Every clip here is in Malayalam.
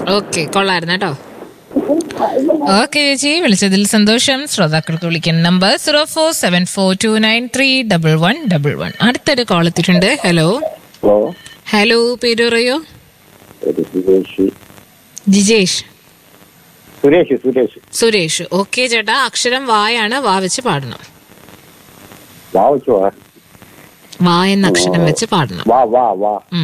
ഓക്കെ കൊള്ളായിരുന്നു കേട്ടോ ഓക്കെ ചേച്ചി വിളിച്ചതിൽ സന്തോഷം ശ്രോതാക്കൾക്ക് വിളിക്കുന്ന number zero four seven four two nine three double one double one അടുത്തൊരു കോൾ എത്തിയിട്ടുണ്ട് ഹലോ ഹലോ ഹലോ പേര് പറയോ ഒരു സുരേഷ് ജിജേഷ് സുരേഷ് സുരേഷ് സുരേഷ് ഓക്കെ ചേട്ടാ അക്ഷരം വായാണ് വാ വെച്ച് പാടണം വാവച്ചു വാ വാ എന്ന അക്ഷരം വെച്ച് പാടണം വാ വാ വാ ഉം.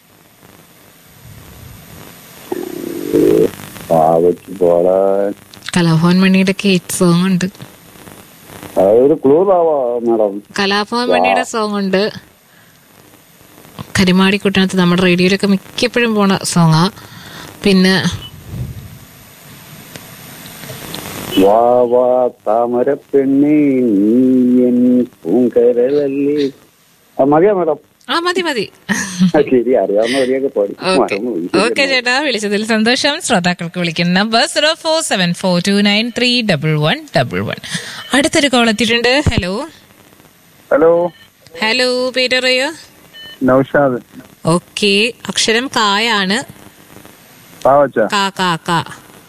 വാവച്ചു പോടാൻ കലാഭവൻ മണിയുടെ കേറ്റ് സോങ് ഉണ്ട് ഒരു ക്ലൂ താവാ മാഡം കലാഭവൻ മണിയുടെ സോങ് ഉണ്ട് കരിമാടിക്കുട്ടനത്ത് നമ്മുടെ റേഡിയോയിലൊക്കെ മിക്കപ്പോഴും പോണ സോങ്ങാ പിന്നെ വാ വാ താമര പെണ്ണി നീയൻ പൂങ്കരലല്ലേ ആ, മതിയാ മാഡം ആ മതി മതി ആ, ശരി അറിയാവുന്ന വഴിയൊക്കെ പാടി ഓക്കെ മറന്നുപോയി. ഓക്കെ ചേട്ടാ വിളിച്ചതിൽ സന്തോഷം ശ്രോതാക്കൾക്ക് വിളിക്കുന്ന number zero four seven four two nine three double one double one അടുത്തൊരു കോൾ എത്തിയിട്ടുണ്ട് ഹലോ ഹലോ ഹലോ പേര് പറയോ നൗഷാദ് ഓക്കെ അക്ഷരം കായാണ് പാവച്ച കാ കാ കാ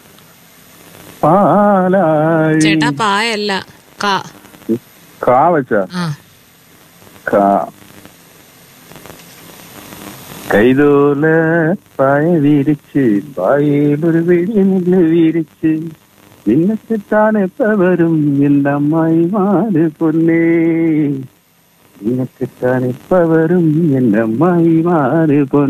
പാലാഴി ചേട്ടാ പായല്ല കാ കാവച്ച ആ കാ കൈതോല പായ വിരിച്ച് പായയിലൊരു വെടിമുള്ള വിരിച്ച് നിന്നെ കിട്ടാൻ എപ്പ വരും എന്റെ അമ്മായി മാറ് പൊന്നേ നിന്നെ കിട്ടാൻ എപ്പ വരും എന്റെ അമ്മായി മാറ് പൊന്നേ